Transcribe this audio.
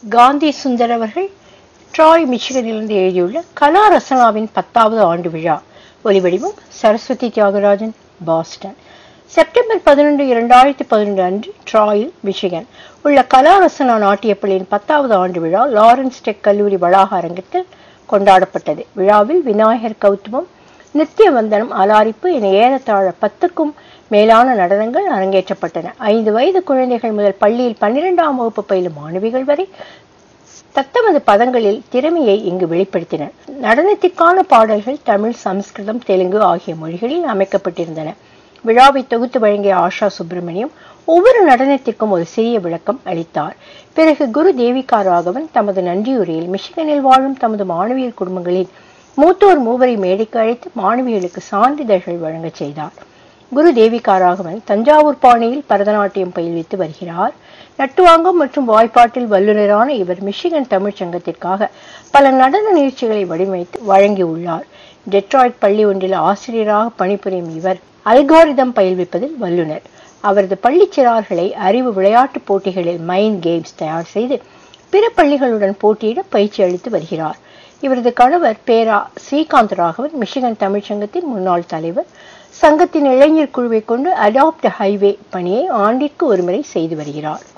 காந்தி சுந்தர் அவர்கள் ட்ராய் மிச்சிகனிலிருந்து எழுதியுள்ள கலா ரசனாவின் பத்தாவது ஆண்டு விழா ஒலிவடிவம் சரஸ்வதி தியாகராஜன் பாஸ்டன் செப்டம்பர் பதினொன்று இரண்டாயிரத்தி பதினொன்று அன்று ட்ராயில் மிச்சிகன் உள்ள கலா ரசனா நாட்டியப்பள்ளியின் பத்தாவது ஆண்டு விழா லாரன்ஸ் டெக் கல்லூரி வளாக அரங்கத்தில் கொண்டாடப்பட்டது விழாவில் விநாயகர் கௌதமம் நித்திய வந்தனம் அலாரிப்பு என ஏறத்தாழ பத்துக்கும் மேலான நடனங்கள் அரங்கேற்றப்பட்டன ஐந்து வயது குழந்தைகள் முதல் பள்ளியில் பன்னிரெண்டாம் வகுப்பு பயிலும் மாணவிகள் வரை தத்தமது பதங்களில் திறமையை இங்கு வெளிப்படுத்தினர் நடனத்திற்கான பாடல்கள் தமிழ் சமஸ்கிருதம் தெலுங்கு ஆகிய மொழிகளில் அமைக்கப்பட்டிருந்தன விழாவை தொகுத்து வழங்கிய ஆஷா சுப்பிரமணியம் ஒவ்வொரு நடனத்திற்கும் ஒரு சிறிய விளக்கம் அளித்தார் பிறகு குரு தேவிகா ராகவன் தமது நன்றியுரையில் மிஷிகனில் வாழும் தமது மாணவியர் குடும்பங்களின் மூத்தோர் மூவரை மேடைக்கு அழைத்து மாணவிகளுக்கு சான்றிதழ்கள் வழங்கச் செய்தார் குரு தேவிகா ராகவன் தஞ்சாவூர் பாணியில் பரதநாட்டியம் பயில்வித்து வருகிறார் நட்டுவாங்கம் மற்றும் வாய்ப்பாட்டில் வல்லுநரான இவர் மிஷிகன் தமிழ்ச் சங்கத்திற்காக பல நடன நிகழ்ச்சிகளை வடிவமைத்து வழங்கியுள்ளார் டெட்ராய்ட் பள்ளி ஒன்றில் ஆசிரியராக பணிபுரியும் இவர் அல்காரிதம் பயில்விப்பதில் வல்லுனர் அவரது பள்ளிச் சிறார்களை அறிவு விளையாட்டுப் போட்டிகளில் மைண்ட் கேம்ஸ் தயார் செய்து பிற பள்ளிகளுடன் போட்டியிட பயிற்சி அளித்து வருகிறார் இவரது கணவர் பேரா ஸ்ரீகாந்த் ராகவன் மிஷிகன் தமிழ்ச்சங்கத்தின் முன்னாள் தலைவர் சங்கத்தின் இளைஞர் குழுவை கொண்டு அடாப்ட் ஹைவே பணியை ஆண்டிற்கு ஒருமுறை செய்து வருகிறார்